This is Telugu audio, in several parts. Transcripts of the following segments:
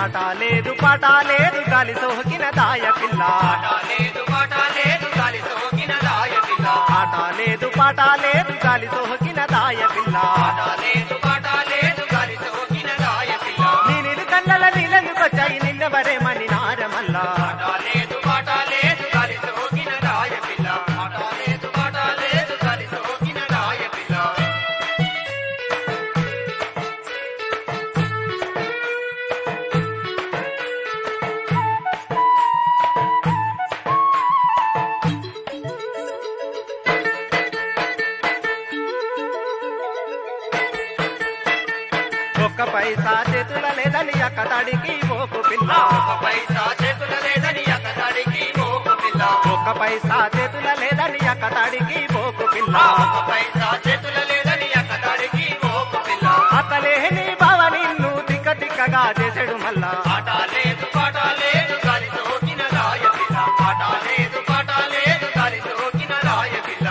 ఆట లేదు పాట లేదు గాలి సోకిన దాయ పిల్ల ఆట లేదు పాట లేదు గాలి సోకిన దాయ పిల్ల ఆట లేదు పాట లేదు గాలి సోకిన దాయ పిల్ల ఆట లేదు పాట లేదు గాలి సోకిన దాయ పిల్ల నీ నిలు కళ్ళల నీళ్ళెందుకొచ్చాయి నిన్నవరేమని నారమల్లా ఆట లేదు పాట లేదు గాలి సోకిన దాయ పిల్ల ఆట లేదు పాట లేదు గాలి సోకిన దాయ పిల్ల ఒక్క పైసా చేతుల లేదని అక్కడికి ఓకు పిల్ల ఒక పైసా చేతుల లేదని అతడికి మోకు పిల్ల ఒక్క పైసా చేతుల లేదని అక్కడికి ఓకు పిల్ల ఒక పైసా చేతుల లేదని అతడికి మోకు పిల్ల అతలేని బావ నిన్ను తిక్క తిక్కగా చేసాడు మళ్ళా ఆట లేదు పాట లేదు గాలి సోకిన రాయ పిల్ల ఆట లేదు పాట లేదు గాలి సోకిన రాయ పిల్ల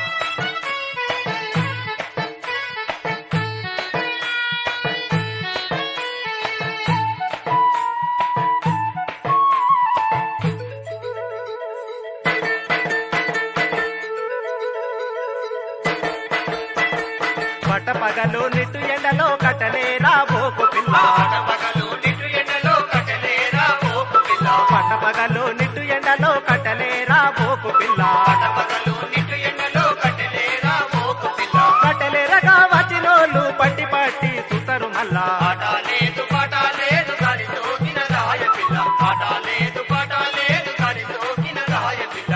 పట్ట పగలు నిట్టు ఎండలో కట్టలేరా ఓకు పిల్ల ఆట పగలు నిట్టు ఎండలో కట్టలేరా మోకు పిల్ల పట్ట పగలు నిట్టు ఎండలో కట్టలేరా ఓకు పిల్ల ఆట పగలు నిట్టు ఎండలో కట్టలేరా మోకు పిల్ల కట్టలేరగా వచ్చినోళ్ళు పట్టి పట్టి సుతరు మళ్ళా ఆట లేదు పాట లేదు గాలి సోకిన రాయ పిల్ల ఆట లేదు పాట లేదు గాలి సోకిన రాయ పిల్ల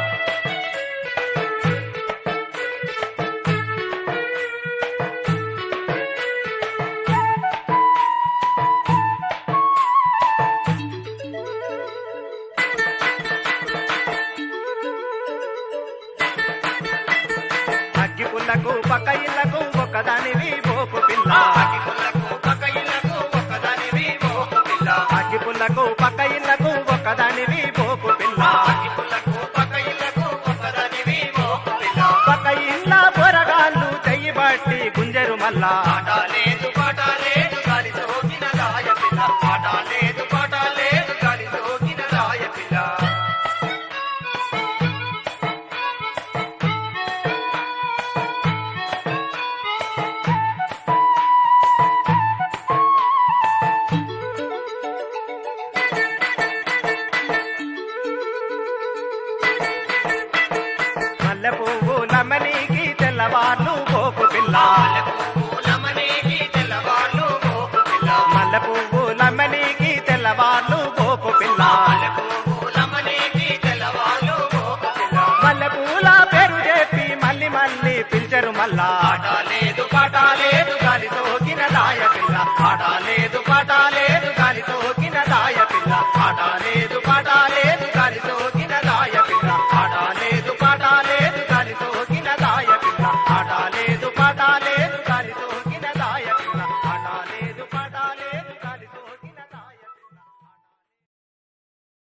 అగ్గి పుల్లకు పక్క ఇళ్లకు ఒక్కదానివి ఓకు పిల్ల అగ్గి పుల్లకు పక్క ఇళ్లకు ఒక్కదానివి మోకు పిల్ల అగ్గి పుల్లకు పక్క ఇళ్లకు ఒక్కదానివి ఓకు పిల్ల అగ్గి పుల్లకు పక్క ఇళ్లకు ఒక్కదానివి మోకు పిల్ల పక్క ఇళ్ళ పొరగాళ్ళు చెయ్యి బట్టి గుంజరు మళ్ళా ఆట లేదు పాట లేదు గాలి సోకిన రాయ పిల్ల ఆట లేదు పాట లేదు గాలి సోకిన రాయ పిల్ల మల్లె పువ్వు లమ్మనికి తెల్లవార్లు ఓకు పిల్ల పూలమనేకి తెల్లవాళ్ళు మోకు పిల్ల మల్లె పువ్వు లమ్మనికి తెల్లవార్లు ఓకు పిల్ల పూలమనేకి తెల్లవాళ్ళు మోకు పిల్ల మల్లె పూల పేరు చెప్పి మళ్ళీ మళ్ళీ పిలిచరు మళ్ళా ఆట లేదు పాట లేదు